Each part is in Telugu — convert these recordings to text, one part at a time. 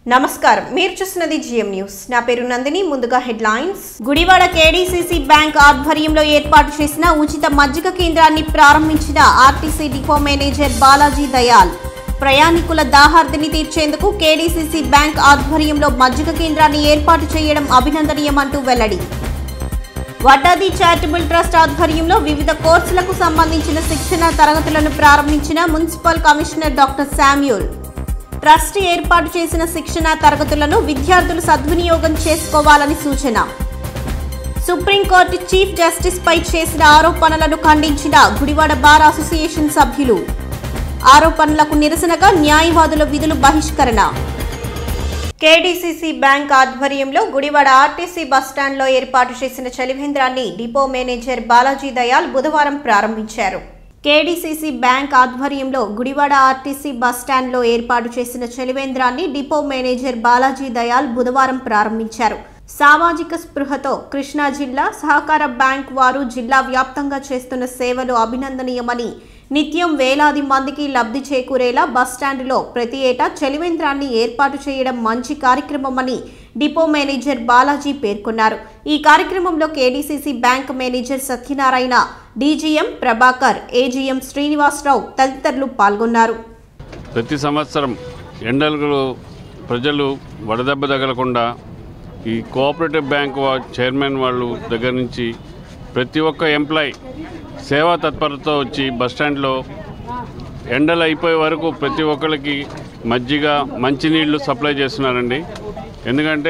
నమస్కారం మీరు చూస్తున్నది జిఎం న్యూస్ నా పేరు నందిని ముందుగా హెడ్లైన్స్ గుడివాడ కేడీసీసీ బ్యాంక్ ఆధ్వర్యంలో ఏర్పాటు చేసిన ఉచిత మజ్జిగ కేంద్రాన్ని ప్రారంభించిన RTC depot manager Balaji Dayal ప్రయాణికుల దాహార్దిని తీర్చేందుకు కేడీసీసీ బ్యాంక్ ఆధ్వర్యంలో మజ్జిగ కేంద్రాన్ని ఏర్పాటు చేయడం అభినందనీయమంటూ వెల్లడి వడ్డాది చారిటబుల్ ట్రస్ట్ ఆధ్వర్యంలో వివిధ కోర్సులకు సంబంధించిన శిక్షణ తరగతులను ప్రారంభించిన municipal commissioner doctor Samuel trust ఏర్పాటు చేసిన శిక్షణ తరగతులను విద్యార్థులు సద్వినియోగం చేసుకోవాలని సూచన సుప్రీంకోర్టు చీఫ్ జస్టిస్ పై చేసిన ఆరోపణలను ఖండించిన గుడివాడ బార్ అసోసియేషన్ సభ్యులు ఆరోపణలకు నిరసనగా న్యాయవాదుల విధులు బహిష్కరణ కేడీసీసీ బ్యాంక్ ఆధ్వర్యంలో గుడివాడ ఆర్టీసీ బస్టాండ్లో ఏర్పాటు చేసిన చలివేంద్రాన్ని డిపో మేనేజర్ బాలాజీ దయాల్ బుధవారం ప్రారంభించారు కేడీసీసీ బ్యాంక్ ఆధ్వర్యంలో గుడివాడ ఆర్టీసీ బస్టాండ్లో ఏర్పాటు చేసిన చలివేంద్రాన్ని డిపో మేనేజర్ బాలాజీ దయాల్ బుధవారం ప్రారంభించారు సామాజిక స్పృహతో కృష్ణా జిల్లా సహకార బ్యాంక్ వారు జిల్లా వ్యాప్తంగా చేస్తున్న సేవలు అభినందనీయమని నిత్యం వేలాది మందికి లబ్ధి చేకూరేలా బస్టాండులో ప్రతి ఏటా చలివేంద్రాన్ని ఏర్పాటు చేయడం మంచి కార్యక్రమమని డిపో మేనేజర్ బాలాజీ పేర్కొన్నారు ఈ కార్యక్రమంలో KDCC bank manager Satyanarayana DGM Prabhakar AGM Srinivasarao తదితరులు పాల్గొన్నారు ప్రతి సంవత్సరం ఎండలు ప్రజలు వడదెబ్బ తగలకుండా ఈ కోఆపరేటివ్ బ్యాంక్ వా- చైర్మన్ వాళ్ళు దగ్గర నుంచి ప్రతి ఒక్క ఎంప్లాయ్ సేవా తత్పరతో వచ్చి బస్టాండ్లో ఎండలు అయిపోయే వరకు ప్రతి ఒక్కరికి మజ్జిగ మంచినీళ్ళు సప్లై చేస్తున్నారండి ఎందుకంటే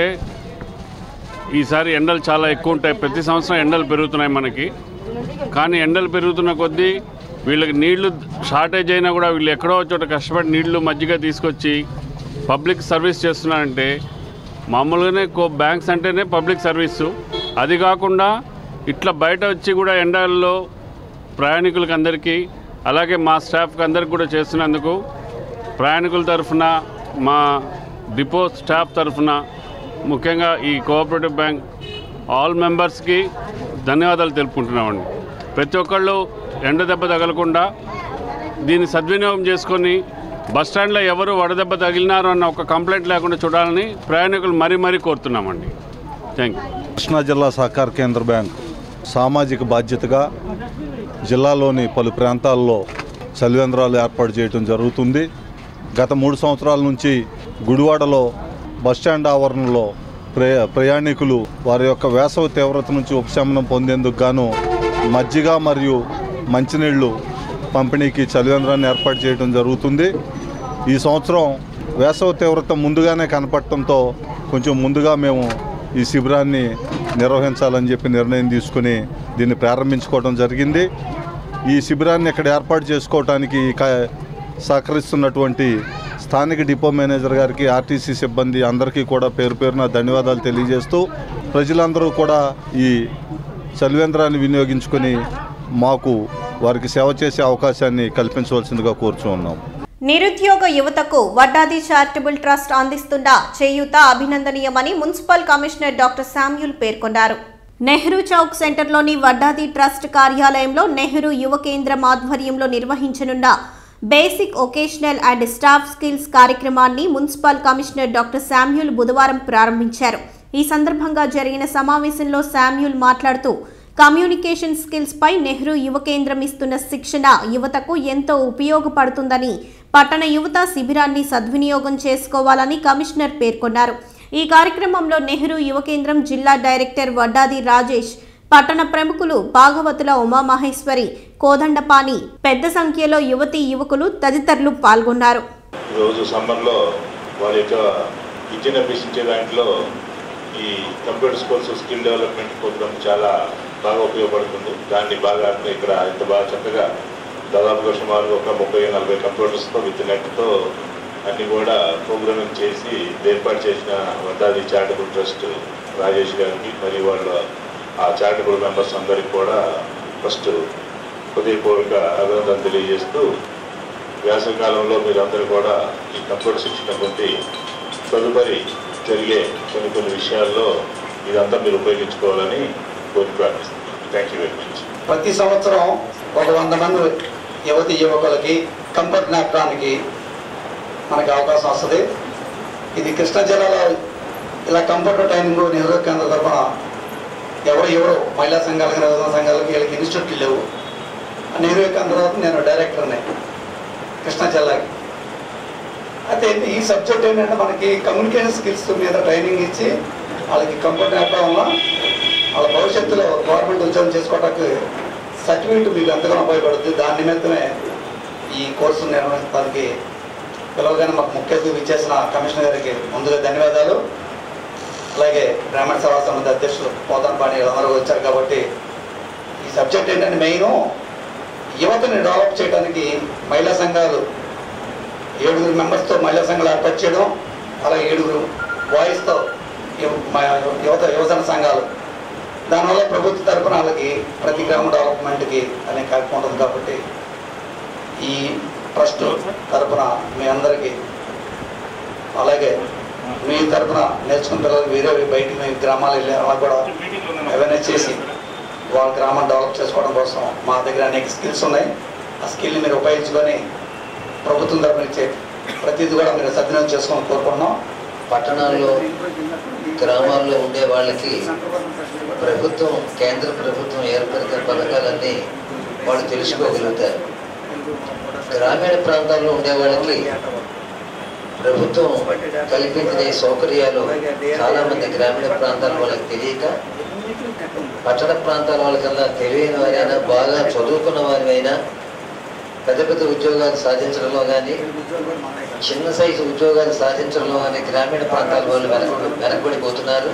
ఈసారి ఎండలు చాలా ఎక్కువ ఉంటాయి ప్రతి సంవత్సరం ఎండలు పెరుగుతున్నాయి మనకి కానీ ఎండలు పెరుగుతున్న కొద్దీ వీళ్ళకి నీళ్లు షార్టేజ్ అయినా కూడా వీళ్ళు ఎక్కడో ఒక చోట కష్టపడి నీళ్లు మజ్జిగ తీసుకొచ్చి పబ్లిక్ సర్వీస్ చేస్తున్నారంటే మామూలుగానే కో బ్యాంక్స్ అంటేనే పబ్లిక్ సర్వీసు అది కాకుండా ఇట్లా బయట వచ్చి కూడా ఎండల్లో ప్రయాణికులకి అందరికీ అలాగే మా స్టాఫ్కి అందరికి కూడా చేస్తున్నందుకు ప్రయాణికుల తరఫున మా డిపో స్టాఫ్ తరఫున ముఖ్యంగా ఈ కోఆపరేటివ్ బ్యాంక్ ఆల్ మెంబర్స్కి ధన్యవాదాలు తెలుపుకుంటున్నామండి ప్రతి ఒక్కళ్ళు ఎండ దెబ్బ తగలకుండా దీన్ని సద్వినియోగం చేసుకొని బస్ స్టాండ్లో ఎవరు వడదెబ్బ తగిలినారు అన్న ఒక కంప్లైంట్ లేకుండా చూడాలని ప్రయాణికులు మరీ మరీ కోరుతున్నామండి థ్యాంక్ యూ కృష్ణా జిల్లా సహకార కేంద్ర బ్యాంక్ సామాజిక బాధ్యతగా జిల్లాలోని పలు ప్రాంతాల్లో చలివేంద్రాలు ఏర్పాటు చేయడం జరుగుతుంది గత మూడు సంవత్సరాల నుంచి గుడివాడలో బస్టాండ్ ఆవరణలో ప్రయా ప్రయాణికులు వారి యొక్క వేసవి తీవ్రత నుంచి ఉపశమనం పొందేందుకు గాను మజ్జిగ మరియు మంచినీళ్లు పంపిణీకి చలివేంద్రాన్ని ఏర్పాటు చేయడం జరుగుతుంది ఈ సంవత్సరం వేసవి తీవ్రత ముందుగానే కనపడటంతో కొంచెం ముందుగా మేము ఈ శిబిరాన్ని నిర్వహించాలని చెప్పి నిర్ణయం తీసుకుని దీన్ని ప్రారంభించుకోవడం జరిగింది ఈ శిబిరాన్ని ఇక్కడ ఏర్పాటు చేసుకోవడానికి క- సహకరిస్తున్నటువంటి స్థానిక డిపో మేనేజర్ గారికి ఆర్టీసీ సిబ్బంది అందరికీ కూడా పేరు పేరున ధన్యవాదాలు తెలియజేస్తూ ప్రజలందరూ కూడా ఈ చలివేంద్రాన్ని వినియోగించుకొని మాకు వారికి సేవ చేసే అవకాశాన్ని కల్పించవలసిందిగా కోరుచూ ఉన్నాం నిరుద్యోగ యువతకు వడ్డాది చారిటబుల్ ట్రస్ట్ అందిస్తున్న చేయూత అభినందనీయమని మున్సిపల్ కమిషనర్ డాక్టర్ శామ్యూల్ పేర్కొన్నారు నెహ్రూ చౌక్ సెంటర్లోని వడ్డాది ట్రస్ట్ కార్యాలయంలో నెహ్రూ యువ కేంద్రం ఆధ్వర్యంలో నిర్వహించనున్న basic vocational and staff skills కార్యక్రమాన్ని మున్సిపల్ కమిషనర్ డాక్టర్ శామ్యూల్ బుధవారం ప్రారంభించారు ఈ సందర్భంగా జరిగిన సమావేశంలో శామ్యూల్ మాట్లాడుతూ కమ్యూనికేషన్ స్కిల్స్ పై నెహ్రూ యువ కేంద్రం ఇస్తున్న శిక్షణ యువతకు ఎంతో ఉపయోగపడుతుందని పట్టణ యువత శిబిరాన్ని సద్వినియోగం చేసుకోవాలని కమిషనర్ పేర్కొన్నారు ఈ కార్యక్రమంలో నెహ్రూ యువ కేంద్రం జిల్లా డైరెక్టర్ వడ్డాది రాజేష్ పట్టణ ప్రముఖులు భాగవతుల ఉమామహేశ్వరి కోదండపాని పెద్ద సంఖ్యలో యువతీ యువకులు తదితరులు పాల్గొన్నారు ఈరోజు సమ్మర్లో వారి యొక్క విద్యను అభ్యసించే దాంట్లో ఈ computer schools skill development programme చాలా బాగా ఉపయోగపడుతుంది దాన్ని బాగా ఇక్కడ ఇంత బాగా చక్కగా దాదాపుగా సుమారు ఒక ముప్పై నలభై కంప్యూటర్స్తో విత్ నెట్తో అన్ని కూడా ప్రోగ్రామింగ్ చేసి ఏర్పాటు చేసిన వడ్డాది చారిటబుల్ ట్రస్ట్ రాజేష్ గారికి మరియు వాళ్ళ ఆ చారిటబుల్ మెంబర్స్ అందరికి కూడా ఫస్ట్ హృదయపూర్వక అభినందన తెలియజేస్తూ వేసవికాలంలో మీరందరూ కూడా ఈ కంప్యూటర్ శిక్షణ పొంది తదుపరి జరిగే కొన్ని కొన్ని విషయాల్లో ఇదంతా మీరు ఉపయోగించుకోవాలని కోరి ప్రార్థిస్తున్నాను థ్యాంక్ యూ వెరీ మచ్ ప్రతి సంవత్సరం ఒక వంద మంది యువతి యువకులకి కంప్యూటర్ నేర్పడానికి మనకి అవకాశం వస్తుంది ఇది కృష్ణా జిల్లాలో ఇలా కంప్యూటర్ ట్రైనింగ్ నిరోధక కేంద్ర తరఫున ఎవరు ఎవరు మహిళా సంఘాలకి నిరోధక సంఘాలకి వీళ్ళకి ఇన్స్టిట్యూట్లు లేవు నిరోధక కేంద్ర తరఫున నేను డైరెక్టర్ని కృష్ణా జిల్లాకి అయితే ఈ సబ్జెక్ట్ ఏంటంటే మనకి కమ్యూనికేషన్ స్కిల్స్ మీద ట్రైనింగ్ ఇచ్చి వాళ్ళకి కంప్యూటర్ నేర్పడం వల్ల వాళ్ళ భవిష్యత్తులో గవర్నమెంట్ ఉద్యోగం చేసుకోవడానికి సర్టిఫికేట్ మీకు ఎంతగానో ఉపయోగపడుతుంది దాని నిమిత్తమే ఈ కోర్సు నిర్వహించడానికి పిలవగానే మాకు ముఖ్య అతిథి ఇచ్చేసిన కమిషనర్ గారికి ముందుగా ధన్యవాదాలు అలాగే బ్రాహ్మణ సభా సమితి అధ్యక్షులు పోతనపాణి అందరూ వచ్చారు కాబట్టి ఈ సబ్జెక్ట్ ఏంటంటే మెయిన్ యువతని డెవలప్ చేయడానికి మహిళా సంఘాలు ఏడుగురు మెంబర్స్తో మహిళా సంఘాలు ఏర్పాటు చేయడం అలాగే ఏడుగురు బాయ్స్తో యువ- మా యువత యువజన సంఘాలు దానివల్ల ప్రభుత్వ తరపున వాళ్ళకి ప్రతి గ్రామ డెవలప్మెంట్కి అనే కార్యక్రమం ఉంటుంది కాబట్టి ఈ ట్రస్ట్ తరపున మీ అందరికీ అలాగే మీ తరపున నేర్చుకున్న పిల్లలకి వేరే బయటికి మీ గ్రామాలు వెళ్ళి అలా కూడా అవేర్నెస్ చేసి వాళ్ళ గ్రామాన్ని డెవలప్ చేసుకోవడం కోసం మా దగ్గర అనేక స్కిల్స్ ఉన్నాయి ఆ స్కిల్ని మీరు ఉపయోగించుకొని ప్రభుత్వం తరపున ఇచ్చే ప్రతిదీ కూడా మీరు సద్వినియోగం చేసుకోవాలని కోరుకుంటున్నాం పట్టణాల్లో గ్రామాల్లో ఉండే వాళ్ళకి ప్రభుత్వం కేంద్ర ప్రభుత్వం ఏర్పరిచిన పథకాలన్నీ వాళ్ళు తెలుసుకోగలుగుతారు గ్రామీణ ప్రాంతాల్లో ఉండే వాళ్ళకి ప్రభుత్వం కల్పించిన ఈ సౌకర్యాలు చాలా మంది గ్రామీణ ప్రాంతాల వాళ్ళకి తెలియక పట్టణ ప్రాంతాల వాళ్ళకల్లా తెలియని వారైనా బాగా చదువుకున్న వారైనా పెద్ద పెద్ద ఉద్యోగాలు సాధించడంలో కానీ చిన్న సైజు ఉద్యోగాలు సాధించడంలో కానీ గ్రామీణ ప్రాంతాల వాళ్ళు వెనక వెనకబడిపోతున్నారు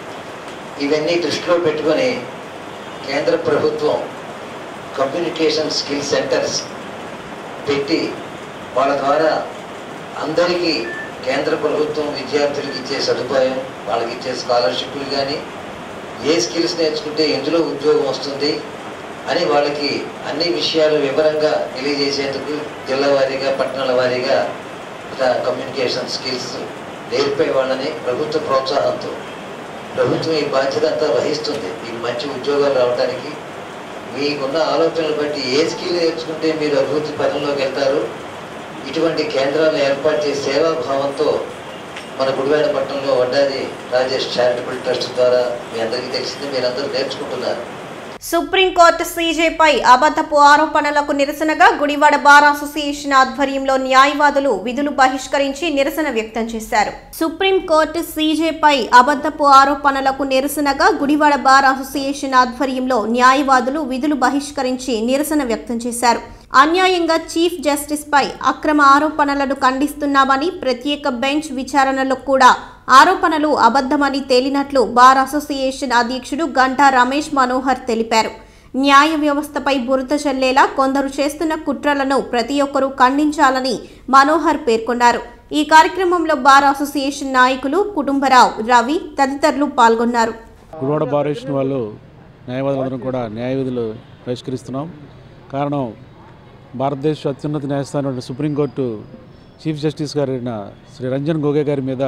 ఇవన్నీ దృష్టిలో పెట్టుకొని కేంద్ర ప్రభుత్వం కమ్యూనికేషన్ స్కిల్ సెంటర్స్ పెట్టి వాళ్ళ ద్వారా అందరికీ కేంద్ర ప్రభుత్వం విద్యార్థులకు ఇచ్చే సదుపాయం వాళ్ళకి ఇచ్చే స్కాలర్షిప్లు కానీ ఏ స్కిల్స్ నేర్చుకుంటే ఎందులో ఉద్యోగం వస్తుంది అని వాళ్ళకి అన్ని విషయాలు వివరంగా తెలియజేసేందుకు జిల్లా వారీగా పట్టణాల వారీగా ఇలా కమ్యూనికేషన్ స్కిల్స్ నేర్పే వాళ్ళని ప్రభుత్వ ప్రోత్సాహంతో ప్రభుత్వం ఈ బాధ్యత అంతా వహిస్తుంది మీకు మంచి ఉద్యోగాలు రావడానికి మీకున్న ఆలోచనలు బట్టి ఏ స్కిల్ నేర్చుకుంటే మీరు అభివృద్ధి పదంలోకి వెళ్తారు ఇటువంటి కేంద్రాలను ఏర్పాటు చేసే సేవాభావంతో మన గుడివాడ పట్టణంలో వడ్డాది రాజేష్ చారిటబుల్ ట్రస్ట్ ద్వారా మీ అందరికీ తెలిసింది మీరందరూ నేర్చుకుంటున్నారు సుప్రీంకోర్టు సీజేపై అబద్ధపు ఆరోపణలకు నిరసనగా గుడివాడ బార్ అసోసియేషన్ ఆధ్వర్యంలో న్యాయవాదులు విధులు బహిష్కరించి నిరసన వ్యక్తం చేశారు సుప్రీంకోర్టు సీజేపై అబద్ధపు ఆరోపణలకు నిరసనగా గుడివాడ బార్ అసోసియేషన్ ఆధ్వర్యంలో న్యాయవాదులు విధులు బహిష్కరించి నిరసన వ్యక్తం చేశారు అన్యాయంగా చీఫ్ జస్టిస్ పై అక్రమ ఆరోపణలను ఖండిస్తున్నామని ప్రత్యేక బెంచ్ విచారణలో కూడా ఆరోపణలు అబద్ధమని తేలినట్లు బార్ అసోసియేషన్ అధ్యక్షుడు గంటా రమేష్ మనోహర్ తెలిపారు న్యాయ వ్యవస్థపై బురద చల్లేలా కొందరు చేస్తున్న కుట్రలను ప్రతి ఒక్కరూ ఖండించాలని మనోహర్ పేర్కొన్నారు ఈ కార్యక్రమంలో బార్ అసోసియేషన్ నాయకులు కుటుంబరావు రవి తదితరులు పాల్గొన్నారు గుడివాడ బారేషన్ వాళ్ళు న్యాయవాదులందరం కూడా న్యాయ విధులు బహిష్కరిస్తున్నాం కారణం భారతదేశ అత్యున్నత న్యాయస్థానం సుప్రీంకోర్టు చీఫ్ జస్టిస్ గారైన శ్రీ రంజన్ గొగోయ్ గారి మీద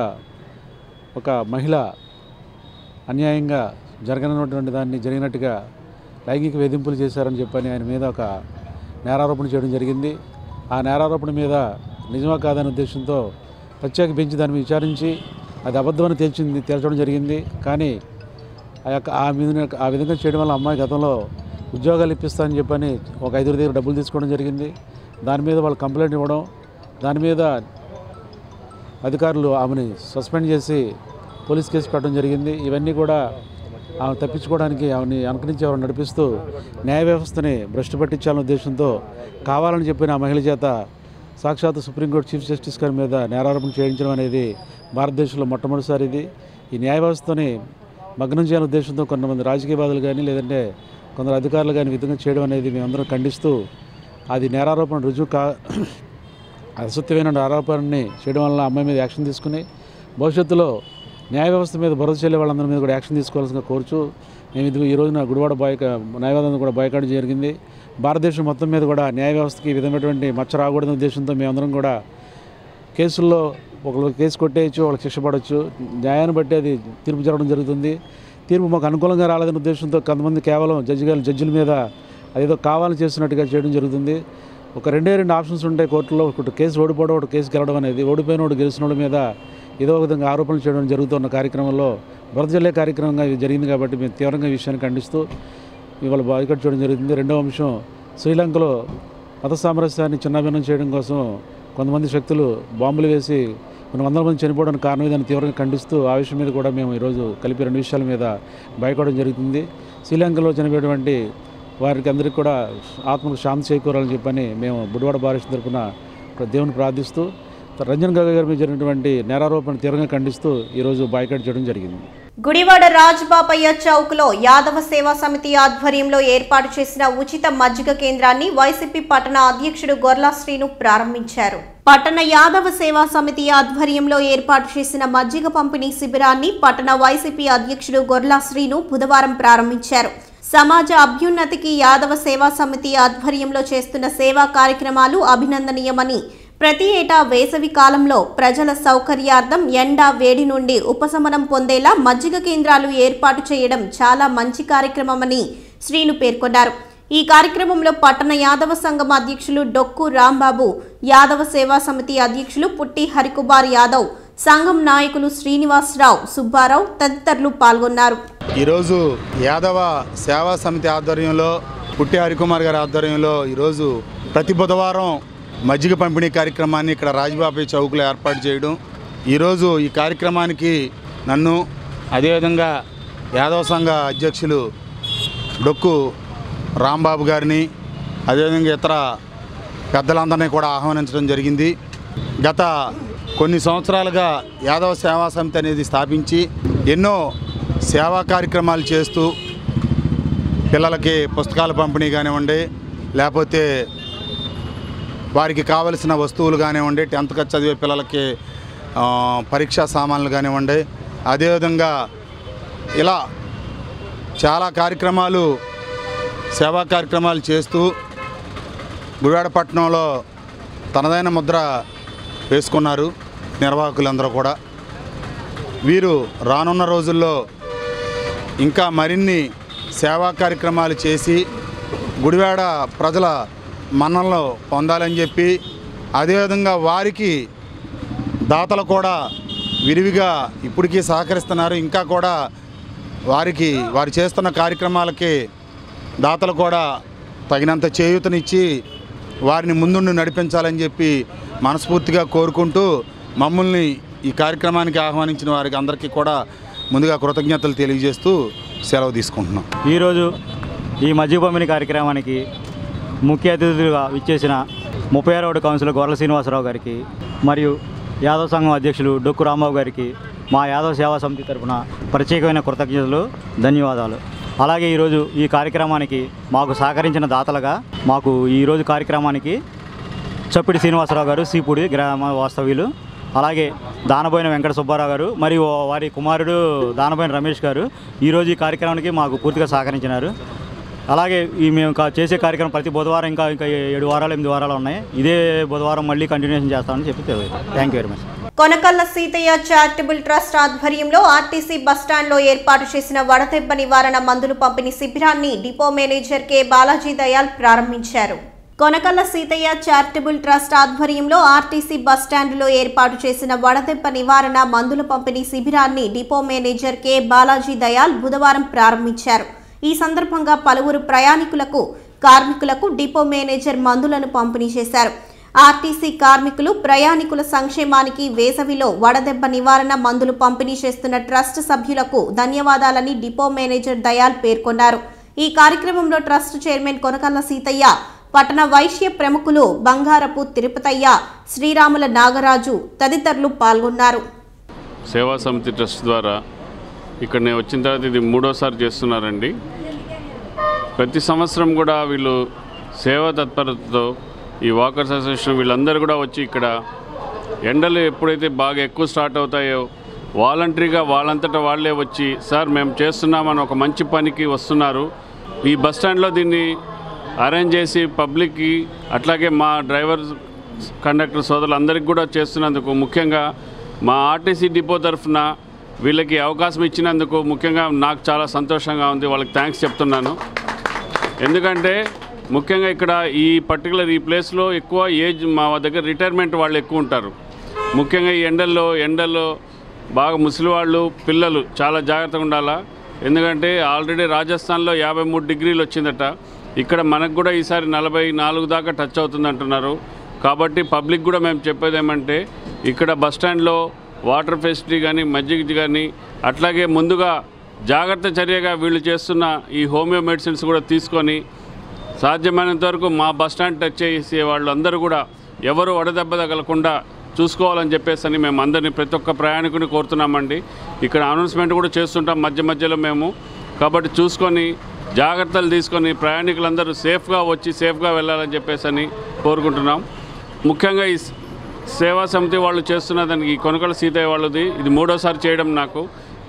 ఒక మహిళ అన్యాయంగా జరగనటువంటి దాన్ని జరిగినట్టుగా లైంగిక వేధింపులు చేశారని చెప్పని ఆయన మీద ఒక నేరారోపణ చేయడం జరిగింది ఆ నేరారోపణ మీద నిజమా కాదనే ఉద్దేశంతో ప్రత్యేక బెంచ్ దాన్ని విచారించి అది అబద్ధమని తేల్చింది తేల్చడం జరిగింది కానీ ఆ యొక్క ఆ మీద ఆ విధంగా చేయడం వల్ల అమ్మాయి గతంలో ఉద్యోగాలు ఇప్పిస్తానని చెప్పని ఒక ఐదుగురి దగ్గర డబ్బులు తీసుకోవడం జరిగింది దాని మీద వాళ్ళు కంప్లైంట్ ఇవ్వడం దాని మీద అధికారులు ఆమెని సస్పెండ్ చేసి పోలీస్ కేసు పెట్టడం జరిగింది ఇవన్నీ కూడా ఆమె తప్పించుకోవడానికి ఆమెని అనుకరించి ఎవరు నడిపిస్తూ న్యాయ వ్యవస్థని భ్రష్టు పట్టించాలనే ఉద్దేశంతో కావాలని చెప్పిన ఆ మహిళ చేత సాక్షాత్ సుప్రీంకోర్టు చీఫ్ జస్టిస్ గారి మీద నేరారోపణ చేయించడం అనేది భారతదేశంలో మొట్టమొదటిసారి ఇది ఈ న్యాయ వ్యవస్థని మగ్నం చేయాలనే ఉద్దేశంతో కొంతమంది రాజకీయవాదులు కానీ లేదంటే కొందరు అధికారులు కానీ ఈ విధంగా చేయడం అనేది మేమందరం ఖండిస్తూ అది నేరారోపణ రుజువు కా అసత్యమైన ఆరోపణని చేయడం వల్ల అమ్మాయి మీద యాక్షన్ తీసుకుని భవిష్యత్తులో న్యాయ వ్యవస్థ మీద భరోసా చెల్లే వాళ్ళందరి మీద కూడా యాక్షన్ తీసుకోవాల్సిందిగా కోరుచు మేము ఇది ఈ రోజున గుడివాడ బాయ్క న్యాయవాదం కూడా బాయ్కాట్ జరిగింది భారతదేశం మొత్తం మీద కూడా న్యాయ వ్యవస్థకి ఈ విధమైనటువంటి మచ్చ రాకూడదనే ఉద్దేశంతో మేమందరం కూడా కేసుల్లో ఒకళ్ళు కేసు కొట్టేయచ్చు వాళ్ళకి శిక్ష పడవచ్చు న్యాయాన్ని బట్టి అది తీర్పు జరగడం జరుగుతుంది తీర్పు మాకు అనుకూలంగా రాలేదనే ఉద్దేశంతో కొంతమంది కేవలం జడ్జి గారు జడ్జిల మీద అదేదో కావాలని చేస్తున్నట్టుగా చేయడం జరుగుతుంది ఒక రెండే రెండు ఆప్షన్స్ ఉంటాయి కోర్టులో ఒకటి కేసు ఓడిపోవడం ఒకటి కేసు గెలవడం అనేది ఓడిపోయిన వాడు గెలిచిన వాడి మీద ఏదో ఒక విధంగా ఆరోపణలు చేయడం జరుగుతున్న కార్యక్రమంలో బురద జల్లే కార్యక్రమంగా ఇది జరిగింది కాబట్టి మేము తీవ్రంగా ఈ విషయాన్ని ఖండిస్తూ ఇవాళ బాయ్కట్ చేయడం జరుగుతుంది రెండవ అంశం శ్రీలంకలో మత సామరస్యాన్ని చిన్నాభిన్నం చేయడం కోసం కొంతమంది శక్తులు బాంబులు వేసి కొన్ని వందల మంది చనిపోవడానికి కారణం ఇదని తీవ్రంగా ఖండిస్తూ ఆ విషయం మీద కూడా మేము ఈరోజు కలిపి రెండు విషయాల మీద బయకోవడం జరుగుతుంది శ్రీలంకలో చనిపోయినటువంటి వారికి అందరికీ కూడా ఆత్మకు శాంతి చేకూరాలని చెప్పని మేము బుడివాడ భారత తరపున దేవుని ప్రార్థిస్తూ రంజన్ గగ గారి మీద జరిగినటువంటి నేరారోపణ తీవ్రంగా ఖండిస్తూ ఈరోజు బాయ్కట్ చేయడం జరిగింది గుడివాడ రాజ్బాపయ్య చౌక్లో యాదవ సేవా సమితి ఆధ్వర్యంలో ఏర్పాటు చేసిన ఉచిత మజ్జిగ కేంద్రాన్ని వైసీపీ పట్టణ అధ్యక్షుడు గొర్లా శ్రీను ప్రారంభించారు పట్టణ యాదవ సేవా సమితి ఆధ్వర్యంలో ఏర్పాటు చేసిన మజ్జిగ పంపిణీ శిబిరాన్ని పట్టణ వైసీపీ అధ్యక్షుడు గొర్లా శ్రీను బుధవారం ప్రారంభించారు సమాజ అభ్యున్నతికి యాదవ సేవా సమితి ఆధ్వర్యంలో చేస్తున్న సేవా కార్యక్రమాలు అభినందనీయమని ప్రతి ఏటా వేసవి కాలంలో ప్రజల సౌకర్యార్థం ఎండ వేడి నుండి ఉపశమనం పొందేలా మజ్జిగ కేంద్రాలు ఏర్పాటు చేయడం చాలా మంచి కార్యక్రమమని శ్రీను పేర్కొన్నారు ఈ కార్యక్రమంలో పట్టణ యాదవ సంఘం అధ్యక్షులు డొక్కు రాంబాబు యాదవ సేవా సమితి అధ్యక్షులు పుట్టి హరికుమార్ యాదవ్ సంఘం నాయకులు శ్రీనివాసరావు సుబ్బారావు తదితరులు పాల్గొన్నారు ఈరోజు యాదవ సేవా సమితి ఆధ్వర్యంలో పుట్టి హరికుమార్ గారి ఆధ్వర్యంలో ఈరోజు ప్రతి బుధవారం మజ్జిగ పంపిణీ కార్యక్రమాన్ని ఇక్కడ రాజ్బాబు చౌక్లో ఏర్పాటు చేయడం ఈరోజు ఈ కార్యక్రమానికి నన్ను అదేవిధంగా యాదవ సంఘ అధ్యక్షులు డొక్కు రాంబాబు గారిని అదేవిధంగా ఇతర పెద్దలందరినీ కూడా ఆహ్వానించడం జరిగింది గత కొన్ని సంవత్సరాలుగా యాదవ సేవా సమితి అనేది స్థాపించి ఎన్నో సేవా కార్యక్రమాలు చేస్తూ పిల్లలకి పుస్తకాల పంపిణీ కానివ్వండి లేకపోతే వారికి కావలసిన వస్తువులు కానివ్వండి టెన్త్ క్లాస్ చదివే పిల్లలకి ఆ, పరీక్షా సామాన్లు కానివ్వండి అదేవిధంగా ఇలా చాలా కార్యక్రమాలు సేవా కార్యక్రమాలు చేస్తూ గుడివాడపట్నంలో తనదైన ముద్ర వేసుకున్నారు నిర్వాహకులందరూ కూడా వీరు రానున్న రోజుల్లో ఇంకా మరిన్ని సేవా కార్యక్రమాలు చేసి గుడివాడ ప్రజల మన్ననలు పొందాలని చెప్పి అదేవిధంగా వారికి దాతలు కూడా విరివిగా ఇప్పటికీ సహకరిస్తున్నారు ఇంకా కూడా వారికి వారు చేస్తున్న కార్యక్రమాలకి దాతలు కూడా తగినంత చేయూతనిచ్చి వారిని ముందుండి నడిపించాలని చెప్పి మనస్ఫూర్తిగా కోరుకుంటూ మమ్మల్ని ఈ కార్యక్రమానికి ఆహ్వానించిన వారికి అందరికీ కూడా ముందుగా కృతజ్ఞతలు తెలియజేస్తూ సెలవు తీసుకుంటున్నాం ఈరోజు ఈ మజ్జిగ పంపిణీ కార్యక్రమానికి ముఖ్య అతిథులుగా విచ్చేసిన ముప్పై ఆరవడు కౌన్సిలర్ గొర్రెల శ్రీనివాసరావు గారికి మరియు యాదవ్ సంఘం అధ్యక్షులు డొక్కు రాంబాబు గారికి మా యాదవ్ సేవా సమితి తరపున ప్రత్యేకమైన కృతజ్ఞతలు ధన్యవాదాలు అలాగే ఈరోజు ఈ కార్యక్రమానికి మాకు సహకరించిన దాతలుగా మాకు ఈరోజు కార్యక్రమానికి చప్పిడి శ్రీనివాసరావు గారు సీపూడి గ్రామ వాస్తవ్యులు అలాగే దానబోయిన వెంకట సుబ్బారావు గారు మరియు వారి కుమారుడు దానబోయిన రమేష్ గారు ఈరోజు ఈ కార్యక్రమానికి మాకు పూర్తిగా సహకరించినారు అలాగే ఈ మేము కా- చేసే కార్యక్రమం ప్రతి బుధవారం ఇంకా ఇంకా ఏడు వారాలు ఎనిమిది వారాలు ఉన్నాయి ఇదే బుధవారం మళ్ళీ కంటిన్యూషన్ చేస్తామని చెప్పి thank you very much Konakalla Seethaiah charitable trust ఆధ్వర్యంలో ఆర్టీసీ బస్టాండ్లో ఏర్పాటు చేసిన వడదెబ్బ నివారణ మందులు పంపిణీ శిబిరాన్ని depot manager K Balaji Dayal ప్రారంభించారు కొనకల్ల సీతయ్య చారిటబుల్ ట్రస్ట్ ఆధ్వర్యంలో ఆర్టీసీ బస్టాండ్లో ఏర్పాటు చేసిన వడదెబ్బ నివారణ మందుల పంపిణీ శిబిరాన్ని depot manager K Balaji Dayal బుధవారం ప్రారంభించారు ఈ సందర్భంగా పలువురు ప్రయాణికులకు కార్మికులకు డిపో మేనేజర్ మందులను పంపిణీ చేశారు ఆర్టీసీ కార్మికులు ప్రయాణికుల సంక్షేమానికి వేసవిలో వడదెబ్బ నివారణ మందులు పంపిణీ చేస్తున్న ట్రస్ట్ సభ్యులకు ధన్యవాదాలని డిపో మేనేజర్ దయాల్ పేర్కొన్నారు ఈ కార్యక్రమంలో ట్రస్ట్ చైర్మన్ కొనకల్ల సీతయ్య పట్టణ వైశ్య ప్రముఖులు బంగారపు తిరుపతయ్య శ్రీరాముల నాగరాజు తదితరులు పాల్గొన్నారు సేవా సమితి ట్రస్ట్ ద్వారా ఇక్కడ నేను వచ్చిన తర్వాత ఇది మూడోసారి చేస్తున్నారండి ప్రతి సంవత్సరం కూడా వీళ్ళు సేవా తత్పరతతో ఈ వాకర్స్ అసోసియేషన్ వీళ్ళందరూ కూడా వచ్చి ఇక్కడ ఎండలు ఎప్పుడైతే బాగా ఎక్కువ స్టార్ట్ అవుతాయో వాలంటరీగా వాళ్ళంతటా వాళ్ళే వచ్చి సార్ మేము చేస్తున్నామని ఒక మంచి పనికి వస్తున్నారు ఈ బస్ స్టాండ్లో దీన్ని అరేంజ్ చేసి పబ్లిక్కి అట్లాగే మా డ్రైవర్ కండక్టర్ సోదరులందరికీ కూడా చేస్తున్నందుకు ముఖ్యంగా మా ఆర్టీసీ డిపో తరఫున వీళ్ళకి అవకాశం ఇచ్చినందుకు ముఖ్యంగా నాకు చాలా సంతోషంగా ఉంది వాళ్ళకి థ్యాంక్స్ చెప్తున్నాను ఎందుకంటే ముఖ్యంగా ఇక్కడ ఈ పర్టికులర్ ఈ ప్లేస్లో ఎక్కువ ఏజ్ మా దగ్గర రిటైర్మెంట్ వాళ్ళు ఎక్కువ ఉంటారు ముఖ్యంగా ఈ ఎండల్లో ఎండల్లో బాగా ముసలి వాళ్ళు పిల్లలు చాలా జాగ్రత్తగా ఉండాలా ఎందుకంటే ఆల్రెడీ రాజస్థాన్లో యాభై మూడు డిగ్రీలు వచ్చిందట ఇక్కడ మనకు కూడా ఈసారి నలభై నాలుగు దాకా టచ్ అవుతుంది అంటున్నారు కాబట్టి పబ్లిక్ కూడా మేము చెప్పేది ఏమంటే ఇక్కడ బస్ స్టాండ్లో వాటర్ ఫెసిలిటీ కానీ మజ్జిగ కానీ అట్లాగే ముందుగా జాగ్రత్త చర్యగా వీళ్ళు చేస్తున్న ఈ హోమియో మెడిసిన్స్ కూడా తీసుకొని సాధ్యమైనంత వరకు మా బస్ స్టాండ్ టచ్ చేసే వాళ్ళందరూ కూడా ఎవరు వడదెబ్బ తగలకుండా చూసుకోవాలని చెప్పేసి అని మేము అందరినీ ప్రతి ఒక్క ప్రయాణికుని కోరుతున్నామండి ఇక్కడ అనౌన్స్మెంట్ కూడా చేస్తుంటాం మధ్య మధ్యలో మేము కాబట్టి చూసుకొని జాగ్రత్తలు తీసుకొని ప్రయాణికులందరూ సేఫ్గా వచ్చి సేఫ్గా వెళ్ళాలని చెప్పేసి అని కోరుకుంటున్నాం ముఖ్యంగా ఈ సేవా సమితి వాళ్ళు చేస్తున్న దానికి ఈ కొనకల సీతయ్య వాళ్ళది ఇది మూడోసారి చేయడం నాకు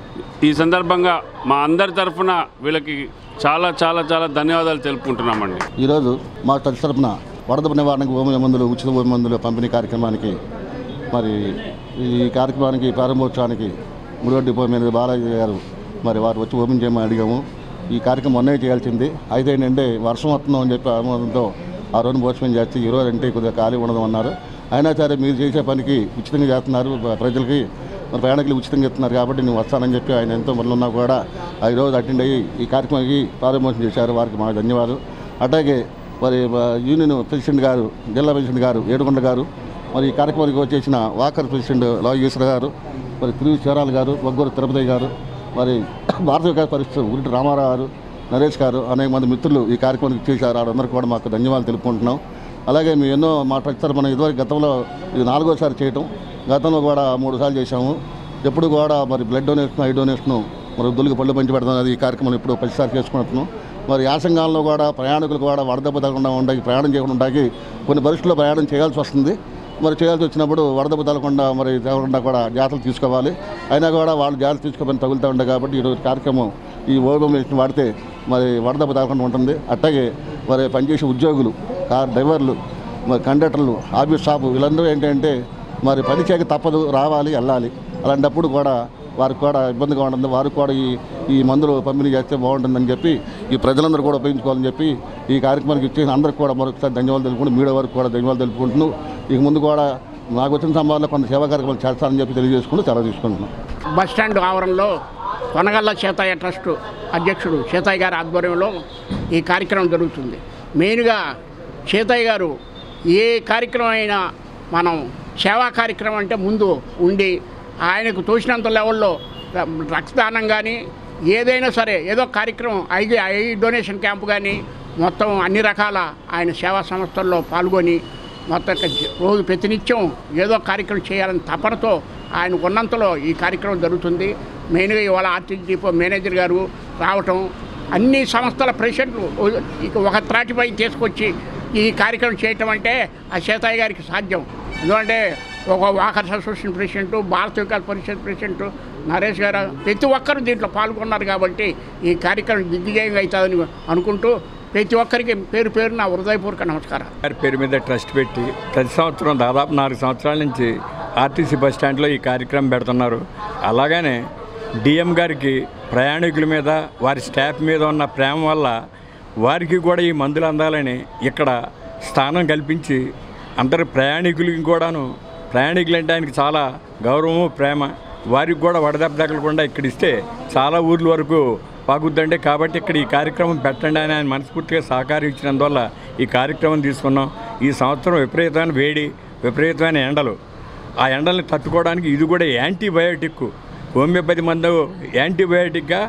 ఈ సందర్భంగా మా అందరి తరఫున వీళ్ళకి చాలా చాలా చాలా ధన్యవాదాలు తెలుపుకుంటున్నామండి ఈరోజు మా ట్రస్ట్ తరపున వరద నివారణకు భూమి మందులు ఉచిత భూమి మందులు పంపిణీ కార్యక్రమానికి మరి ఈ కార్యక్రమానికి ప్రారంభోత్సవానికి ముడివడ్డి డిపో మీద బాలాజీ గారు మరి వారు వచ్చి ఓపెన్ చేయమని అడిగాము ఈ కార్యక్రమం మొన్నే చేయాల్సింది అయితే ఏంటంటే వర్షం వస్తుందో అని చెప్పి ఆమోదంతో ఆ రోజు భోజనం చేస్తే ఈ రోజు అంటే కొద్దిగా ఖాళీ ఉండదు అన్నారు అయినా సరే మీరు చేసే పనికి ఉచితంగా చేస్తున్నారు ప్రజలకి మరి ప్రయాణికులు ఉచితంగా ఇస్తున్నారు కాబట్టి నేను వస్తానని చెప్పి ఆయన ఎంతో మొదలు ఉన్నా కూడా ఆ రోజు అటెండ్ అయ్యి ఈ కార్యక్రమానికి ప్రారంభోత్సవం చేశారు వారికి మా ధన్యవాదాలు అట్లాగే మరి మా యూనియన్ ప్రెసిడెంట్ గారు జిల్లా ప్రెసిడెంట్ గారు ఏడుకొండ గారు మరి ఈ కార్యక్రమానికి వచ్చేసిన వాకర్ ప్రెసిడెంట్ లాగేశ్వర గారు మరి తిరుగు చీరాల గారు బొగ్గూరు తిరుపతి గారు మరి భారత వికాస్ పరిస్థితి ఉరిటి రామారావు గారు నరేష్ గారు అనేక మంది మిత్రులు ఈ కార్యక్రమానికి చేశారు వాళ్ళందరికీ కూడా మాకు ధన్యవాదాలు తెలుపుకుంటున్నాం అలాగే మేము ఎన్నో మా ట్రస్ట్ మనం ఇదివరకు గతంలో ఇది నాలుగోసారి చేయటం గతంలో కూడా మూడు సార్లు చేశాము ఎప్పుడు కూడా మరి బ్లడ్ డొనేషన్ ఐ డొనేషన్ మరి వృద్ధులకు పళ్ళు పంచి పెడతాం అది ఈ కార్యక్రమం ఇప్పుడు ప్రతిసారి చేసుకుంటున్నాం మరి యాసంగాల్లో కూడా ప్రయాణికులు కూడా వరదెబ్బ తగకుండా ఉండడానికి ప్రయాణం చేయకుండా ఉండడానికి కొన్ని పరిస్థితుల్లో ప్రయాణం చేయాల్సి వస్తుంది మరి చేయాల్సి వచ్చినప్పుడు వరదెబ్బ తగలకుండా మరి తగలకుండా కూడా జాగ్రత్తలు తీసుకోవాలి అయినా కూడా వాళ్ళు జాగ్రత్త తీసుకోమని తగులుతూ ఉంటాయి కాబట్టి ఈరోజు కార్యక్రమం ఈ ఓబం మెషిన్ వాడితే మరి వరదెబ్బ తగలకుండా ఉంటుంది అట్లాగే మరి పనిచేసే ఉద్యోగులు కార్ డ్రైవర్లు మరి కండక్టర్లు ఆఫీస్ స్టాఫ్ వీళ్ళందరూ ఏంటంటే మరి పని చేయక తప్పదు రావాలి వెళ్ళాలి అలాంటప్పుడు కూడా వారికి కూడా ఇబ్బందిగా ఉంటుంది వారికి కూడా ఈ ఈ మందులు పంపిణీ చేస్తే బాగుంటుందని చెప్పి ఈ ప్రజలందరూ కూడా ఉపయోగించుకోవాలని చెప్పి ఈ కార్యక్రమానికి ఇచ్చిన అందరికీ కూడా మరొకసారి ధన్యవాదాలు తెలుపుకుంటూ మీడియా వరకు కూడా ధన్యవాదాలు తెలుపుకుంటున్నాను ఇక ముందు కూడా నాకు వచ్చిన సంబంధంలో కొంత సేవా కార్యక్రమాలు చేస్తానని చెప్పి తెలియజేసుకుంటూ సెలవు తీసుకుంటున్నాను బస్ స్టాండ్ ఆవరణలో కొనగల్ల చేతయ్య ట్రస్ట్ అధ్యక్షుడు చేతయ్య గారి ఆధ్వర్యంలో ఈ కార్యక్రమం జరుగుతుంది మెయిన్గా చేతయ్య గారు ఏ కార్యక్రమం అయినా మనం సేవా కార్యక్రమం అంటే ముందు ఉండి ఆయనకు తోచినంత లెవెల్లో రక్తదానం కానీ ఏదైనా సరే ఏదో కార్యక్రమం ఐదు ఐ డొనేషన్ క్యాంపు కానీ మొత్తం అన్ని రకాల ఆయన సేవా సంస్థల్లో పాల్గొని మొత్తం ఇక జ- రోజు ప్రతినిత్యం ఏదో కార్యక్రమం చేయాలని తపనతో ఆయన ఉన్నంతలో ఈ కార్యక్రమం జరుగుతుంది మెయిన్గా ఇవాళ ఆర్టీసీ డిపో మేనేజర్ గారు రావటం అన్ని సంస్థల ప్రెసిడెంట్లు ఓ- ఇక ఒక త్రాటిపై తీసుకొచ్చి ఈ కార్యక్రమం చేయటం అంటే ఆ సీతయ్య గారికి సాధ్యం ఎందుకంటే ఒక వాకర్స్ అసోసియేషన్ ప్రెసిడెంట్ భారత వికాస్ పరిషత్ ప్రెసిడెంట్ నరేష్ గారు ప్రతి ఒక్కరు దీంట్లో పాల్గొన్నారు కాబట్టి ఈ కార్యక్రమం దిగ్విజయంగా అవుతుందని అనుకుంటూ ప్రతి ఒక్కరికి పేరు పేరు నా హృదయపూర్వక నమస్కారం గారి పేరు మీద ట్రస్ట్ పెట్టి ప్రతి సంవత్సరం దాదాపు నాలుగు సంవత్సరాల నుంచి ఆర్టీసీ బస్ స్టాండ్లో ఈ కార్యక్రమం పెడుతున్నారు అలాగనే డిఎం గారికి ప్రయాణికుల మీద వారి స్టాఫ్ మీద ఉన్న ప్రేమ వల్ల వారికి కూడా ఈ మందులు అందాలని ఇక్కడ స్థానం కల్పించి అందరు ప్రయాణికులకి కూడాను ప్రయాణికులు అంటే ఆయనకి చాలా గౌరవము ప్రేమ వారికి కూడా వడదెబ్బ తగలకుండా ఇక్కడ ఇస్తే చాలా ఊర్ల వరకు పాకుద్దండి కాబట్టి ఇక్కడ ఈ కార్యక్రమం పెట్టండి అని ఆయన మనస్ఫూర్తిగా సహకారం ఇచ్చినందువల్ల ఈ కార్యక్రమం తీసుకున్నాం ఈ సంవత్సరం విపరీతమైన వేడి విపరీతమైన ఎండలు ఆ ఎండల్ని తట్టుకోవడానికి ఇది కూడా యాంటీబయోటిక్ హోమియోపతి మందు యాంటీబయోటిక్గా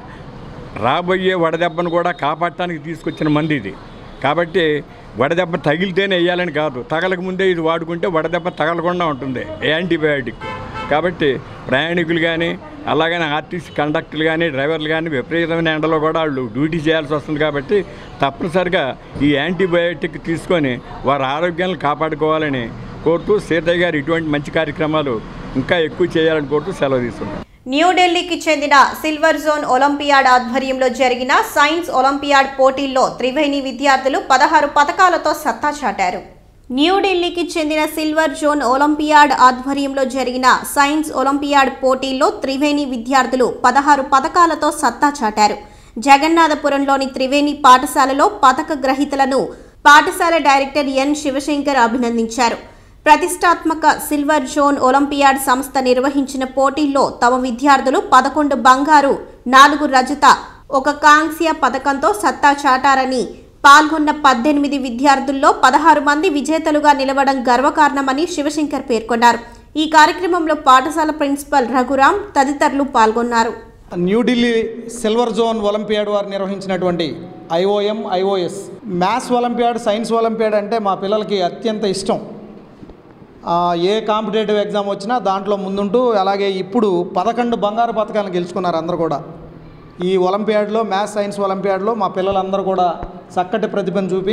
రాబోయే వడదెబ్బను కూడా కాపాడటానికి తీసుకొచ్చిన మంది ఇది కాబట్టి వడదెబ్బ తగిలితేనే వేయాలని కాదు తగలక ముందే ఇది వాడుకుంటే వడదెబ్బ తగలకుండా ఉంటుంది యాంటీబయాటిక్ కాబట్టి ప్రయాణికులు కానీ అలాగనే ఆర్టీసీ కండక్టర్లు కానీ డ్రైవర్లు కానీ విపరీతమైన ఎండలో కూడా వాళ్ళు డ్యూటీ చేయాల్సి వస్తుంది కాబట్టి తప్పనిసరిగా ఈ యాంటీబయాటిక్ తీసుకొని వారి ఆరోగ్యాలను కాపాడుకోవాలని కోరుతూ సీతయ్య గారు ఇటువంటి మంచి కార్యక్రమాలు ఇంకా ఎక్కువ చేయాలని కోరుతూ సెలవు తీసుకున్నాను న్యూఢిల్లీకి చెందిన సిల్వర్ జోన్ ఒలింపియాడ్ ఆధ్వర్యంలో జరిగిన సైన్స్ ఒలింపియాడ్ పోటీల్లో త్రివేణి విద్యార్థులు పదహారు పథకాలతో సత్తా చాటారు న్యూఢిల్లీకి చెందిన సిల్వర్ జోన్ ఒలింపియాడ్ ఆధ్వర్యంలో జరిగిన సైన్స్ ఒలింపియాడ్ పోటీల్లో త్రివేణి విద్యార్థులు పదహారు పథకాలతో సత్తా చాటారు జగన్నాథపురంలోని త్రివేణి పాఠశాలలో పథక గ్రహీతలను పాఠశాల డైరెక్టర్ ఎన్ శివశంకర్ అభినందించారు ప్రతిష్టాత్మక సిల్వర్ జోన్ ఒలింపియాడ్ సంస్థ నిర్వహించిన పోటీల్లో తమ విద్యార్థులు పదకొండు బంగారు నాలుగు రజత ఒక కాంస్య పథకంతో సత్తా చాటారని పాల్గొన్న పద్దెనిమిది విద్యార్థుల్లో పదహారు మంది విజేతలుగా నిలవడం గర్వకారణమని శివశంకర్ పేర్కొన్నారు ఈ కార్యక్రమంలో పాఠశాల ప్రిన్సిపల్ రఘురాం తదితరులు పాల్గొన్నారు న్యూఢిల్లీ సిల్వర్ జోన్ ఒలింపియాడ్ వారు నిర్వహించినటువంటి IOM IOS maths olympiad science olympiad అంటే మా పిల్లలకి అత్యంత ఇష్టం ఆ, ఏ కాంపిటేటివ్ ఎగ్జామ్ వచ్చినా దాంట్లో ముందుంటూ అలాగే ఇప్పుడు పదకొండు బంగారు పథకాలను గెలుచుకున్నారు అందరూ కూడా ఈ ఒలింపియాడ్లో మ్యాథ్స్ సైన్స్ ఒలింపియాడ్లో మా పిల్లలందరూ కూడా చక్కటి ప్రతిభను చూపి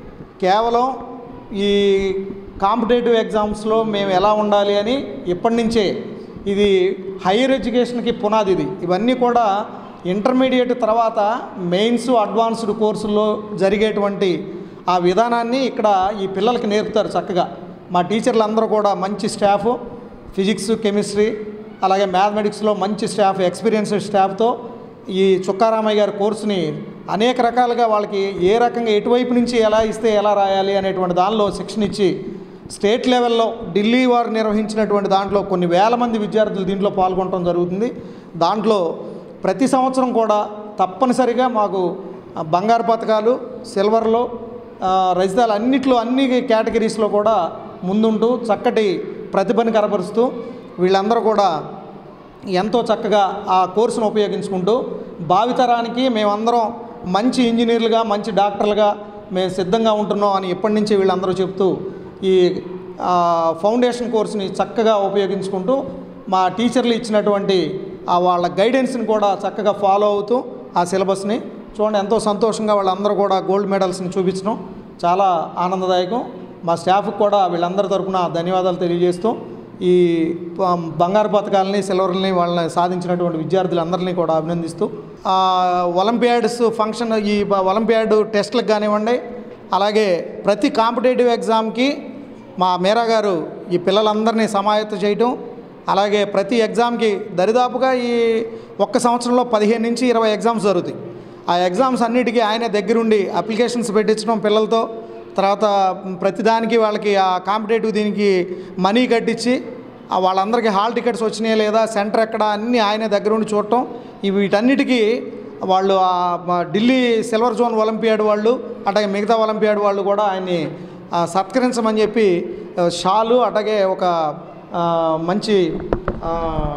కేవలం ఈ కాంపిటేటివ్ ఎగ్జామ్స్లో మేము ఎలా ఉండాలి అని ఇప్పటి నుంచే ఇది హైయర్ ఎడ్యుకేషన్కి పునాది ఇది ఇవన్నీ కూడా ఇంటర్మీడియట్ తర్వాత మెయిన్స్ అడ్వాన్స్డ్ కోర్సుల్లో జరిగేటువంటి ఆ విధానాన్ని ఇక్కడ ఈ పిల్లలకి నేర్పుతారు చక్కగా మా టీచర్లు అందరూ కూడా మంచి స్టాఫ్ ఫిజిక్స్ కెమిస్ట్రీ అలాగే మ్యాథమెటిక్స్లో మంచి స్టాఫ్ ఎక్స్పీరియన్స్డ్ స్టాఫ్తో ఈ చుక్కారామయ్య గారి కోర్సుని అనేక రకాలుగా వాళ్ళకి ఏ రకంగా ఎటువైపు నుంచి ఎలా ఇస్తే ఎలా రాయాలి అనేటువంటి దానిలో శిక్షణ ఇచ్చి స్టేట్ లెవెల్లో ఢిల్లీ వారు నిర్వహించినటువంటి దాంట్లో కొన్ని వేల మంది విద్యార్థులు దీంట్లో పాల్గొనడం జరుగుతుంది దాంట్లో ప్రతి సంవత్సరం కూడా తప్పనిసరిగా మాకు ఆ, బంగారు పథకాలు సిల్వర్లో ఆ, రజతాలు అన్నిట్లో అన్ని కేటగిరీస్లో కూడా ముందుంటూ చక్కటి ప్రతిభను కనపరుస్తూ వీళ్ళందరూ కూడా ఎంతో చక్కగా ఆ కోర్సును ఉపయోగించుకుంటూ భావితరానికి మేమందరం మంచి ఇంజనీర్లుగా మంచి డాక్టర్లుగా మేము సిద్ధంగా ఉంటున్నాం అని ఎప్పటి నుంచి వీళ్ళందరూ చెప్తూ ఈ ఆ, ఫౌండేషన్ కోర్సుని చక్కగా ఉపయోగించుకుంటూ మా టీచర్లు ఇచ్చినటువంటి ఆ వాళ్ళ గైడెన్స్ని కూడా చక్కగా ఫాలో అవుతూ ఆ సిలబస్ని చూడండి ఎంతో సంతోషంగా వాళ్ళందరూ కూడా గోల్డ్ మెడల్స్ని చూపించడం చాలా ఆనందదాయకం మా స్టాఫ్కి కూడా వీళ్ళందరి తరపున ధన్యవాదాలు తెలియజేస్తూ ఈ ప- బంగారు పథకాలని సిల్వర్ని వాళ్ళని సాధించినటువంటి విద్యార్థులందరినీ కూడా అభినందిస్తూ ఆ, ఒలింపియాడ్స్ ఫంక్షన్ ఈ బ- ఒలింపియాడ్ టెస్ట్లకు కానివ్వండి అలాగే ప్రతి కాంపిటేటివ్ ఎగ్జామ్కి మా మీరా గారు ఈ పిల్లలందరినీ సమాయత్తం చేయటం అలాగే ప్రతి ఎగ్జామ్కి దరిదాపుగా ఈ ఒక్క సంవత్సరంలో పదిహేను నుంచి ఇరవై ఎగ్జామ్స్ జరుగుతాయి ఆ ఎగ్జామ్స్ అన్నిటికీ ఆయన దగ్గరుండి అప్లికేషన్స్ పెట్టించడం పిల్లలతో తర్వాత ప్రతిదానికి వాళ్ళకి ఆ కాంపిటేటివ్ దీనికి మనీ కట్టించి ఆ వాళ్ళందరికీ హాల్ టికెట్స్ వచ్చినాయా లేదా సెంటర్ ఎక్కడ అన్నీ ఆయన దగ్గరుండి చూడటం ఈ వీటన్నిటికీ వాళ్ళు ఆ మా ఢిల్లీ సిల్వర్ జోన్ ఒలింపియాడ్ వాళ్ళు అట్లాగే మిగతా ఒలింపియాడ్ వాళ్ళు కూడా ఆయన్ని ఆ, సత్కరించమని చెప్పి ఆ, షాలు అట్లాగే ఒక ఆ, మంచి ఆ,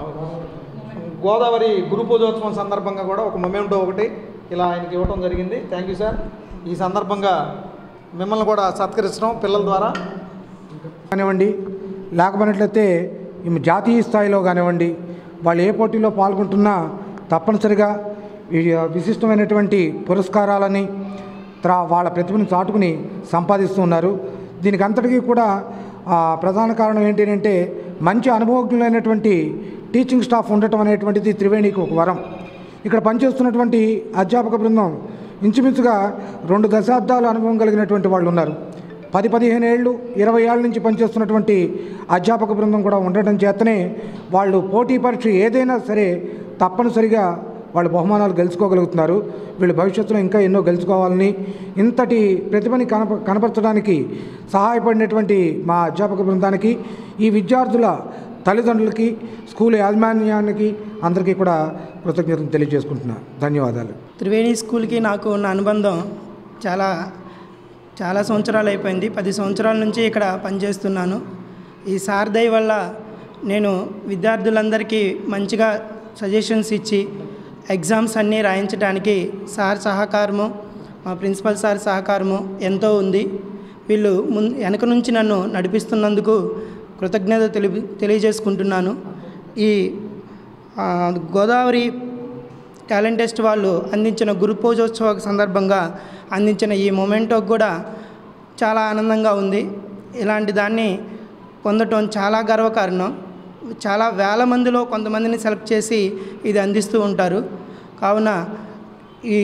గోదావరి గురు పూజోత్సవం సందర్భంగా కూడా ఒక మొమెంటో ఒకటి ఇలా ఆయనకి ఇవ్వడం జరిగింది థ్యాంక్ యూ సార్ ఈ సందర్భంగా మిమ్మల్ని కూడా సత్కరించడం పిల్లల ద్వారా కానివ్వండి లేకపోయినట్లయితే ఈ జాతీయ స్థాయిలో కానివ్వండి వాళ్ళు ఏ పోటీలో పాల్గొంటున్నా తప్పనిసరిగా ఈ విశిష్టమైనటువంటి పురస్కారాలని త్రా వాళ్ళ ప్రతిభను చాటుకుని సంపాదిస్తూ ఉన్నారు దీనికి అంతటికీ కూడా ఆ, ప్రధాన కారణం ఏంటి అంటే మంచి అనుభవజ్ఞులైనటువంటి టీచింగ్ స్టాఫ్ ఉండటం అనేటువంటిది త్రివేణికి ఒక వరం ఇక్కడ పనిచేస్తున్నటువంటి అధ్యాపక బృందం ఇంచుమించుగా రెండు దశాబ్దాల అనుభవం కలిగినటువంటి వాళ్ళు ఉన్నారు పది పదిహేను ఏళ్ళు ఇరవై ఏళ్ళ నుంచి పనిచేస్తున్నటువంటి అధ్యాపక బృందం కూడా ఉండటం చేతనే వాళ్ళు పోటీ పరీక్ష ఏదైనా సరే తప్పనిసరిగా వాళ్ళు బహుమానాలు గెలుచుకోగలుగుతున్నారు వీళ్ళు భవిష్యత్తులో ఇంకా ఎన్నో గెలుచుకోవాలని ఇంతటి ప్రతిభని కనప కనపరచడానికి సహాయపడినటువంటి మా అధ్యాపక బృందానికి ఈ విద్యార్థుల తల్లిదండ్రులకి స్కూల్ యాజమాన్యానికి అందరికీ కూడా కృతజ్ఞతలు తెలియజేసుకుంటున్నా ధన్యవాదాలు త్రివేణి స్కూల్కి నాకు ఉన్న అనుబంధం చాలా చాలా సంవత్సరాలు అయిపోయింది పది సంవత్సరాల నుంచి ఇక్కడ పనిచేస్తున్నాను ఈ సార్ దయ వల్ల నేను విద్యార్థులందరికీ మంచిగా సజెషన్స్ ఇచ్చి ఎగ్జామ్స్ అన్నీ రాయించడానికి సార్ సహకారము మా ప్రిన్సిపల్ సార్ సహకారము ఎంతో ఉంది వీళ్ళు ముందు వెనక నుంచి నన్ను నడిపిస్తున్నందుకు కృతజ్ఞత తెలి తెలియజేసుకుంటున్నాను ఈ ఆ, గోదావరి టాలెంట్ టెస్ట్ వాళ్ళు అందించిన గురు పూజోత్సవ సందర్భంగా అందించిన ఈ మొమెంటో కూడా చాలా ఆనందంగా ఉంది ఇలాంటి దాన్ని పొందటం చాలా గర్వకారణం చాలా వేల మందిలో కొంతమందిని సెలెక్ట్ చేసి ఇది అందిస్తూ ఉంటారు కావున ఈ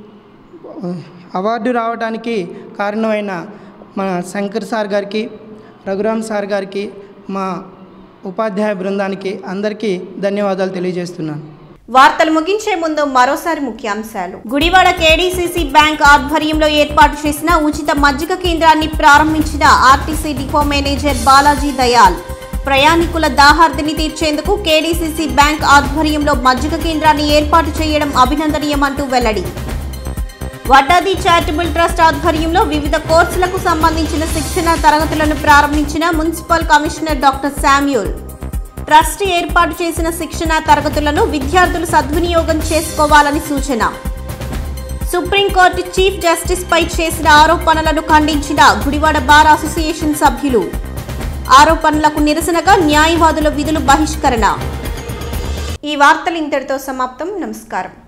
అవార్డు రావడానికి కారణమైన మన శంకర్ సార్ గారికి రఘురామ్ సార్ గారికి మా ఉపాధ్యాయ బృందానికి అందరికీ ధన్యవాదాలు తెలియజేస్తున్నాను వార్తలు ముగించే ముందు మరోసారి ముఖ్యాంశాలు గుడివాడ కేడీసీసీ బ్యాంక్ ఆధ్వర్యంలో ఏర్పాటు చేసిన ఉచిత మజ్జిగ కేంద్రాన్ని ప్రారంభించిన RTC depot manager Balaji Dayal ప్రయాణికుల దాహార్తిని తీర్చేందుకు కేడీసీసీ బ్యాంక్ ఆధ్వర్యంలో మజ్జిగ కేంద్రాన్ని ఏర్పాటు చేయడం అభినందనీయమంటూ వెల్లడి వడ్డాది చారిటబుల్ ట్రస్ట్ ఆధ్వర్యంలో వివిధ కోర్సులకు సంబంధించిన శిక్షణ తరగతులను ప్రారంభించిన municipal commissioner doctor Samuel trust ఏర్పాటు చేసిన శిక్షణ తరగతులను విద్యార్థులు సద్వినియోగం చేసుకోవాలని సూచన సుప్రీంకోర్టు చీఫ్ జస్టిస్ పై చేసిన ఆరోపణలను ఖండించిన గుడివాడ బార్ అసోసియేషన్ సభ్యులు ఆరోపణలకు నిరసనగా న్యాయవాదుల విధులు బహిష్కరణ ఈ వార్తలు ఇంతటితో సమాప్తం నమస్కారం